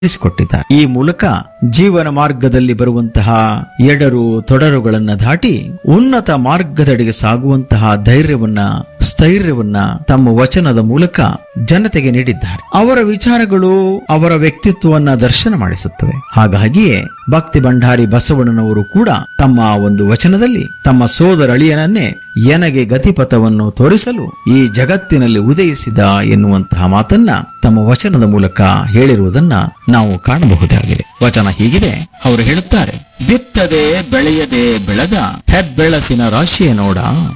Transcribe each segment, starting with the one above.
ತಿಳಿಸಿಕೊಟ್ಟಿದ್ದಾರೆ ಈ ಮೂಲಕ ಜೀವನ ಮಾರ್ಗದಲ್ಲಿ ಬರುವಂತಹ ಎಡರು ತೊಡರುಗಳನ್ನ ದಾಟಿ ಉನ್ನತ ಮಾರ್ಗದೆಡೆಗೆ ಸಾಗುವಂತಹ ಧೈರ್ಯವನ್ನ ಸ್ಥೈರ್ಯವನ್ನ ತಮ್ಮ ವಚನದ ಮೂಲಕ ಜನತೆಗೆ ನೀಡಿದ್ದಾರೆ ಅವರ ವಿಚಾರಗಳು ಅವರ ವ್ಯಕ್ತಿತ್ವವನ್ನ ದರ್ಶನ ಮಾಡಿಸುತ್ತವೆ ಹಾಗಾಗಿಯೇ ಭಕ್ತಿ ಭಂಡಾರಿ ಬಸವಣ್ಣನವರು ಕೂಡ ತಮ್ಮ ಒಂದು ವಚನದಲ್ಲಿ ತಮ್ಮ ಸೋದರಳಿಯನನ್ನೇ ಎನಗೆ ಗತಿಪಥವನ್ನು ತೋರಿಸಲು ಈ ಜಗತ್ತಿನಲ್ಲಿ ಉದಯಿಸಿದ ಎನ್ನುವಂತಹ ಮಾತನ್ನ ತಮ್ಮ ವಚನದ ಮೂಲಕ ಹೇಳಿರುವುದನ್ನ ನಾವು ಕಾಣಬಹುದಾಗಿದೆ ವಚನ ಹೀಗಿದೆ ಅವರು ಹೇಳುತ್ತಾರೆ ಬಿತ್ತದೆ ಬೆಳೆಯದೆ ಬೆಳೆದ ಹೆಬ್ಬೆಳಸಿನ ರಾಶಿಯ ನೋಡ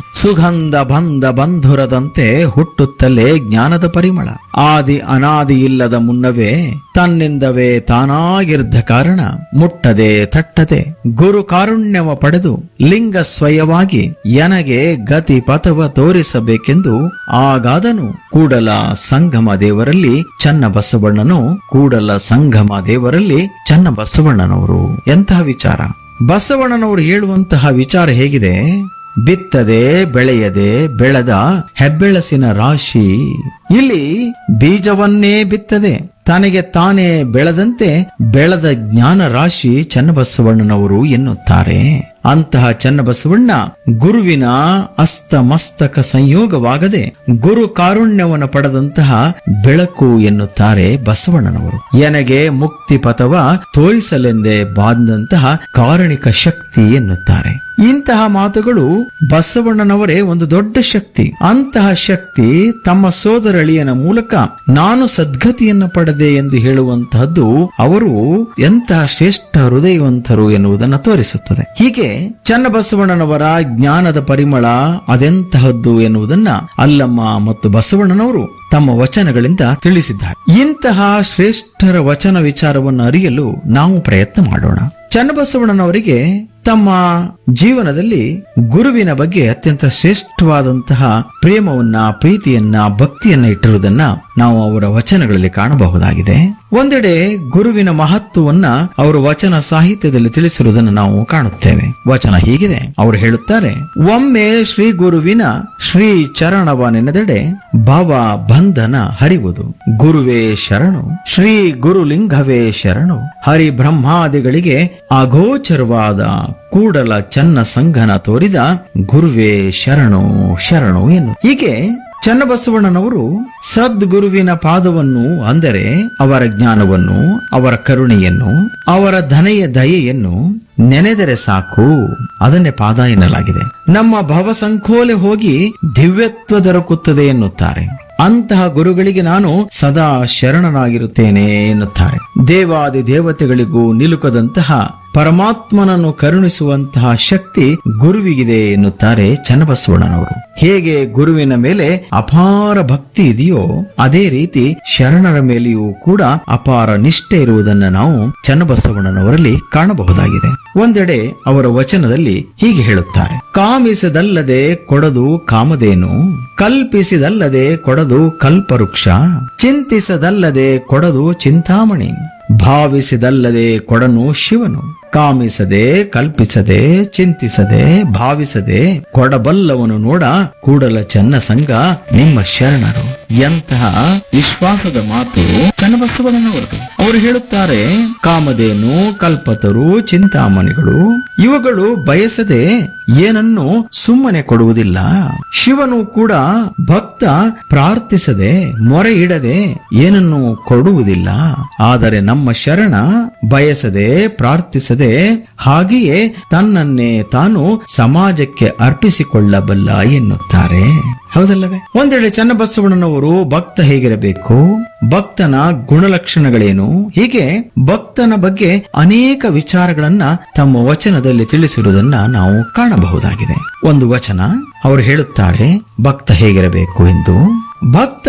ಸುಗಂಧ ಬಂಧ ಬಂಧುರದಂತೆ ಹುಟ್ಟುತ್ತಲೇ ಜ್ಞಾನದ ಪರಿಮಳ ಆದಿ ಅನಾದಿ ಇಲ್ಲದ ಮುನ್ನವೇ ತನ್ನಿಂದವೇ ತಾನಾಗಿರ್ದ ಕಾರಣ ಮುಟ್ಟದೆ ತಟ್ಟದೆ ಗುರು ಕಾರುಣ್ಯವ ಪಡೆದು ಲಿಂಗ ಸ್ವಯವಾಗಿ ಎನಗೆ ಗತಿ ಪಥವ ತೋರಿಸಬೇಕೆಂದು ಆಗಾದನು ಕೂಡಲ ಸಂಗಮ ದೇವರಲ್ಲಿ ಚನ್ನ ಬಸವಣ್ಣನು ಕೂಡಲ ಸಂಗಮ ದೇವರಲ್ಲಿ ಚನ್ನ ಬಸವಣ್ಣನವರು ಎಂತಹ ವಿಚಾರ ಬಸವಣ್ಣನವರು ಹೇಳುವಂತಹ ವಿಚಾರ ಹೇಗಿದೆ ಬಿತ್ತದೆ ಬೆಳೆಯದೆ ಬೆಳೆದ ಹೆಬ್ಬೆಳಸಿನ ರಾಶಿ ಇಲ್ಲಿ ಬೀಜವನ್ನೇ ಬಿತ್ತದೆ ತನಗೆ ತಾನೇ ಬೆಳೆದಂತೆ ಬೆಳೆದ ಜ್ಞಾನ ರಾಶಿ ಚನ್ನಬಸವಣ್ಣನವರು ಎನ್ನುತ್ತಾರೆ ಅಂತಹ ಚನ್ನಬಸವಣ್ಣ ಗುರುವಿನ ಅಸ್ತಮಸ್ತಕ ಸಂಯೋಗವಾಗದೆ ಗುರು ಕಾರುಣ್ಯವನ್ನು ಪಡೆದಂತಹ ಬೆಳಕು ಎನ್ನುತ್ತಾರೆ ಬಸವಣ್ಣನವರು ಎನಗೆ ಮುಕ್ತಿ ಪಥವ ತೋರಿಸಲೆಂದೇ ಬಾಂದಂತಹ ಕಾರಣಿಕ ಶಕ್ತಿ ಎನ್ನುತ್ತಾರೆ ಇಂತಹ ಮಾತುಗಳು ಬಸವಣ್ಣನವರೇ ಒಂದು ದೊಡ್ಡ ಶಕ್ತಿ ಅಂತಹ ಶಕ್ತಿ ತಮ್ಮ ಸೋದರಳಿಯನ ಮೂಲಕ ನಾನು ಸದ್ಗತಿಯನ್ನು ಪಡೆದೆ ಎಂದು ಹೇಳುವಂತಹದ್ದು ಅವರು ಎಂತಹ ಶ್ರೇಷ್ಠ ಹೃದಯವಂತರು ಎನ್ನುವುದನ್ನು ತೋರಿಸುತ್ತದೆ ಹೀಗೆ ಚನ್ನಬಸವಣ್ಣನವರ ಜ್ಞಾನದ ಪರಿಮಳ ಅದೆಂತಹದ್ದು ಎನ್ನುವುದನ್ನ ಅಲ್ಲಮ್ಮ ಮತ್ತು ಬಸವಣ್ಣನವರು ತಮ್ಮ ವಚನಗಳಿಂದ ತಿಳಿಸಿದ್ದಾರೆ ಇಂತಹ ಶ್ರೇಷ್ಠರ ವಚನ ವಿಚಾರವನ್ನು ಅರಿಯಲು ನಾವು ಪ್ರಯತ್ನ ಮಾಡೋಣ ಚನ್ನಬಸವಣ್ಣನವರಿಗೆ ತಮ್ಮ ಜೀವನದಲ್ಲಿ ಗುರುವಿನ ಬಗ್ಗೆ ಅತ್ಯಂತ ಶ್ರೇಷ್ಠವಾದಂತಹ ಪ್ರೇಮವನ್ನ ಪ್ರೀತಿಯನ್ನ ಭಕ್ತಿಯನ್ನ ಇಟ್ಟಿರುವುದನ್ನ ನಾವು ಅವರ ವಚನಗಳಲ್ಲಿ ಕಾಣಬಹುದಾಗಿದೆ ಒಂದೆಡೆ ಗುರುವಿನ ಮಹತ್ವವನ್ನ ಅವರು ವಚನ ಸಾಹಿತ್ಯದಲ್ಲಿ ತಿಳಿಸಿರುವುದನ್ನು ನಾವು ಕಾಣುತ್ತೇವೆ ವಚನ ಹೀಗಿದೆ ಅವರು ಹೇಳುತ್ತಾರೆ ಒಮ್ಮೆ ಶ್ರೀ ಗುರುವಿನ ಶ್ರೀ ಚರಣವ ನೆನೆದೆಡೆ ಭಾವ ಬಂಧನ ಹರಿವುದು ಗುರುವೇ ಶರಣು ಶ್ರೀ ಗುರುಲಿಂಗವೇ ಶರಣು ಹರಿ ಬ್ರಹ್ಮಾದಿಗಳಿಗೆ ಅಗೋಚರವಾದ ಕೂಡಲ ಚನ್ನ ಸಂಘನ ತೋರಿದ ಗುರುವೇ ಶರಣು ಶರಣು ಎನ್ನು ಹೀಗೆ ಚನ್ನಬಸವಣ್ಣನವರು ಸದ್ಗುರುವಿನ ಪಾದವನ್ನು ಅಂದರೆ ಅವರ ಜ್ಞಾನವನ್ನು ಅವರ ಕರುಣೆಯನ್ನು ಅವರ ಧನೆಯ ದಯೆಯನ್ನು ನೆನೆದರೆ ಸಾಕು ಅದನ್ನೇ ಪಾದ ಎನ್ನಲಾಗಿದೆ ನಮ್ಮ ಭವಸಂಕೋಲೆ ಹೋಗಿ ದಿವ್ಯತ್ವ ದೊರಕುತ್ತದೆ ಎನ್ನುತ್ತಾರೆ ಅಂತಹ ಗುರುಗಳಿಗೆ ನಾನು ಸದಾ ಶರಣನಾಗಿರುತ್ತೇನೆ ಎನ್ನುತ್ತಾರೆ ದೇವಾದಿ ದೇವತೆಗಳಿಗೂ ನಿಲುಕದಂತಹ ಪರಮಾತ್ಮನನ್ನು ಕರುಣಿಸುವಂತಹ ಶಕ್ತಿ ಗುರುವಿಗಿದೆ ಎನ್ನುತ್ತಾರೆ ಚನ್ನಬಸವಣ್ಣನವರು ಹೇಗೆ ಗುರುವಿನ ಮೇಲೆ ಅಪಾರ ಭಕ್ತಿ ಇದೆಯೋ ಅದೇ ರೀತಿ ಶರಣರ ಮೇಲೆಯೂ ಕೂಡ ಅಪಾರ ನಿಷ್ಠೆ ಇರುವುದನ್ನು ನಾವು ಚನ್ನಬಸವಣ್ಣನವರಲ್ಲಿ ಕಾಣಬಹುದಾಗಿದೆ ಒಂದೆಡೆ ಅವರ ವಚನದಲ್ಲಿ ಹೀಗೆ ಹೇಳುತ್ತಾರೆ ಕಾಮಿಸದಲ್ಲದೆ ಕೊಡದು ಕಾಮಧೇನು ಕಲ್ಪಿಸಿದಲ್ಲದೆ ಕೊಡದು ಕಲ್ಪವೃಕ್ಷ ಚಿಂತಿಸದಲ್ಲದೆ ಕೊಡದು ಚಿಂತಾಮಣಿ ಭಾವಿಸಿದಲ್ಲದೆ ಕೊಡನು ಶಿವನು ಕಾಮಿಸದೆ ಕಲ್ಪಿಸದೆ ಚಿಂತಿಸದೆ ಭಾವಿಸದೆ ಕೊಡಬಲ್ಲವನು ನೋಡ ಕೂಡಲ ಚನ್ನ ಸಂಘ ನಿಮ್ಮ ಶರಣರು ಎಂತಹ ವಿಶ್ವಾಸದ ಮಾತು ಚನ್ನಬಸವಣ್ಣನವರದು ಅವರು ಹೇಳುತ್ತಾರೆ ಕಾಮಧೇನು ಕಲ್ಪತರು ಚಿಂತಾಮಣಿಗಳು ಇವುಗಳು ಬಯಸದೆ ಏನನ್ನು ಸುಮ್ಮನೆ ಕೊಡುವುದಿಲ್ಲ ಶಿವನು ಕೂಡ ಭಕ್ತ ಪ್ರಾರ್ಥಿಸದೆ ಮೊರೆ ಇಡದೆ ಏನನ್ನು ಕೊಡುವುದಿಲ್ಲ ಆದರೆ ನಮ್ಮ ಶರಣ ಬಯಸದೆ ಪ್ರಾರ್ಥಿಸದೆ ಹಾಗೆಯೇ ತನ್ನನ್ನೇ ತಾನು ಸಮಾಜಕ್ಕೆ ಅರ್ಪಿಸಿಕೊಳ್ಳಬಲ್ಲ ಎನ್ನುತ್ತಾರೆ ಹೌದಲ್ಲವೇ ಒಂದೆಡೆ ಚನ್ನಬಸವಣ್ಣನವರು ಭಕ್ತ ಹೇಗಿರಬೇಕು ಭಕ್ತನ ಗುಣಲಕ್ಷಣಗಳೇನು ಹೀಗೆ ಭಕ್ತನ ಬಗ್ಗೆ ಅನೇಕ ವಿಚಾರಗಳನ್ನ ತಮ್ಮ ವಚನದಲ್ಲಿ ತಿಳಿಸಿರುವುದನ್ನ ನಾವು ಕಾಣಬಹುದಾಗಿದೆ ಒಂದು ವಚನ ಅವರು ಹೇಳುತ್ತಾರೆ ಭಕ್ತ ಹೇಗಿರಬೇಕು ಎಂದು ಭಕ್ತ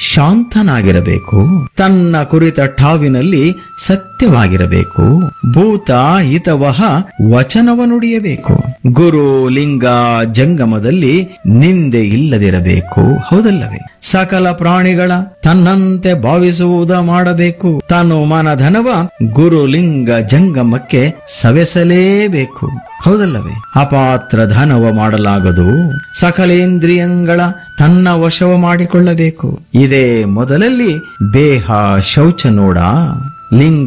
ಶಾಂತನಾಗಿರಬೇಕು ತನ್ನ ಕುರಿತ ಠಾವಿನಲ್ಲಿ ಸತ್ಯವಾಗಿರಬೇಕು ಭೂತ ಹಿತವಹ ವಚನವ ನುಡಿಯಬೇಕು ಗುರು ಲಿಂಗ ಜಂಗಮದಲ್ಲಿ ನಿಂದೆ ಇಲ್ಲದಿರಬೇಕು ಹೌದಲ್ಲವೇ ಸಕಲ ಪ್ರಾಣಿಗಳ ತನ್ನಂತೆ ಭಾವಿಸುವುದ ಮಾಡಬೇಕು ತನು ಮನಧನವ ಗುರು ಲಿಂಗ ಜಂಗಮಕ್ಕೆ ಸವೆಸಲೇಬೇಕು ಹೌದಲ್ಲವೇ ಅಪಾತ್ರ ಧನವ ಮಾಡಲಾಗದು ಸಕಲೇಂದ್ರಿಯಂಗಳ ತನ್ನ ವಶವ ಮಾಡಿಕೊಳ್ಳಬೇಕು ಇದೇ ಮೊದಲಲ್ಲಿ ಬೇಹ ಶೌಚ ನೋಡ ಲಿಂಗ